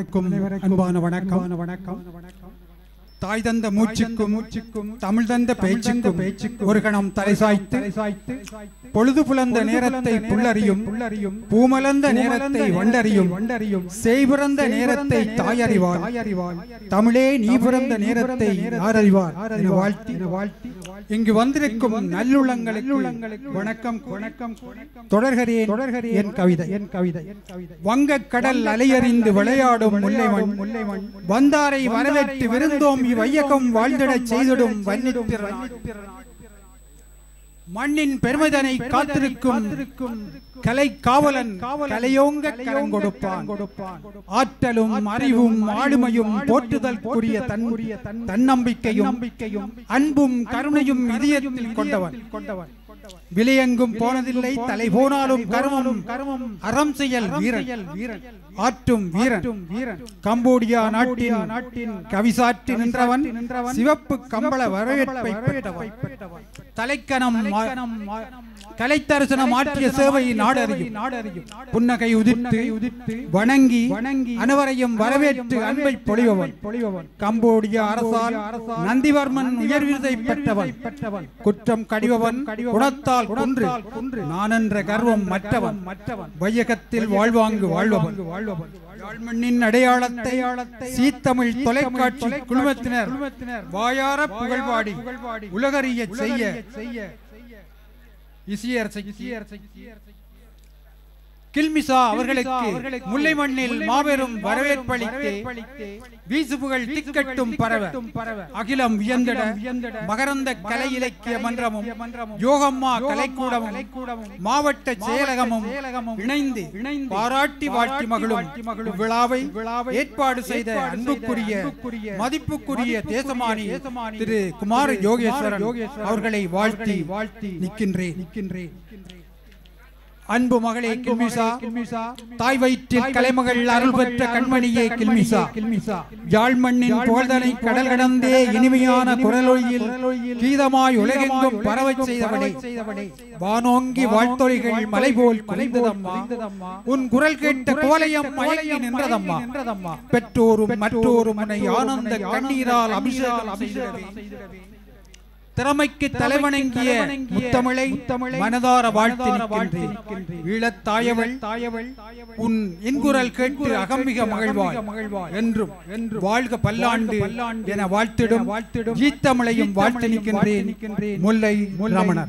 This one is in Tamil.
அனைவருக்கும் அன்பான வணக்கம் வணக்கம் தாய் தந்த மூச்சுக்கும் மூச்சுக்கும் தமிழ் தந்த பேச்சுக்கும் பேச்சுக்கும் ஒரு கணம் தலை சாய்த்து சாய்த்து பொழுது புலந்த நேரத்தை புல்லறியும் புல்லறியும் பூமலந்த நேரத்தை வண்டறியும் வண்டறியும் செய்பிறந்த நேரத்தை தாயறிவாள் தாயறிவாள் தமிழே நீ பிறந்த நேரத்தை யார் அறிவார் என வாழ்த்தி வாழ்த்தி இங்கு வந்திருக்கும் நல்லுள்ளங்களுக்கு வணக்கம் வணக்கம் தொடர்கிறேன் தொடர்கிறேன் என் கவிதை என் கவிதை வங்கக் கடல் அலையறிந்து விளையாடும் முல்லைவன் முல்லைவன் வந்தாரை வரவேற்று விருந்தோம் இவ்வையகம் வாழ்ந்திடச் செய்திடும் வன்னித்திறன் மண்ணின் பெருமைதனை காத்திருக்கும் கலை காவலன் கலையோங்க கரம் கொடுப்பான் ஆற்றலும் அறிவும் ஆளுமையும் போற்றுதற்குரிய தன்னுடைய தன்னம்பிக்கையும் நம்பிக்கையும் அன்பும் கருணையும் இதயத்தில் கொண்டவன் கொண்டவன் விலையெங்கும் போனதில்லை தலை போனாலும் கருமமும் கருமம் அறம் செயல் வீரன் வீரன் ஆற்றும் வீரன் வீரன் கம்போடியா நாட்டின் நாட்டின் கவிசாற்றி நின்றவன் சிவப்பு கம்பள வரவேற்பை பெற்றவன் தலைக்கணம் கலைத்தரசனம் ஆற்றிய சேவை நாடறியும் நாடறியும் புன்னகை உதித்து உதித்து வணங்கி வணங்கி அனைவரையும் வரவேற்று அன்பை பொழிபவன் பொழிபவன் கம்போடியா அரசால் நந்திவர்மன் உயர் விருதை பெற்றவன் பெற்றவன் குற்றம் கடிபவன் குணத்தால் குன்று குன்று நான் என்ற கர்வம் மற்றவன் மற்றவன் வையகத்தில் வாழ்வாங்கு வாழ்பவன் வாழ்பவன் யாழ்மண்ணின் அடையாளத்தை சீத்தமிழ் தொலைக்காட்சி குழுமத்தினர் வாயார புகழ்பாடி உலகறிய செய்ய செய்ய இசையரசை கில்மிசா அவர்களுக்கு முல்லை மண்ணில் மாபெரும் வரவேற்பளித்து வீசுபுகள் திக்கட்டும் பரவ அகிலம் வியந்திட மகரந்த கலை இலக்கிய மன்றமும் யோகம்மா கலைக்கூடமும் மாவட்ட செயலகமும் இணைந்து பாராட்டி வாழ்த்தி மகளும் விழாவை ஏற்பாடு செய்த அன்புக்குரிய மதிப்புக்குரிய தேசமானி திரு குமார யோகேஸ்வரன் அவர்களை வாழ்த்தி வாழ்த்தி நிற்கின்றேன் நிற்கின்றேன் அன்பு மகளே கில்மிசா தாய் வயிற்றில் கலைமகள் அருள் பெற்ற கண்மணியே கில்மிசா கில்மிசா யாழ்மண்ணின் புகழ்தனை கடல் கடந்தே இனிமையான குரலொழியில் கீதமாய் உலகெங்கும் பரவச் செய்தவனே வானோங்கி வாழ்த்தொழிகள் மலை போல் குறைந்ததம்மா உன் குரல் கேட்ட கோலையம் மயங்கி நின்றதம்மா பெற்றோரும் மற்றோரும் உன்னை ஆனந்த கண்ணீரால் அபிஷேகம் அபிஷேகம் திறமைக்கு தலைவணங்கிய முத்தமிழை மனதார வாழ்த்தி நிற்கின்றேன் ஈழத் தாயவள் தாயவள் உன் இன்குரல் கேட்டு அகம்பிக மகிழ்வாய் என்றும் வாழ்க பல்லாண்டு என வாழ்த்திடும் வாழ்த்திடும் ஈத்தமிழையும் வாழ்த்தி நிற்கின்றேன் முல்லை ரமணர்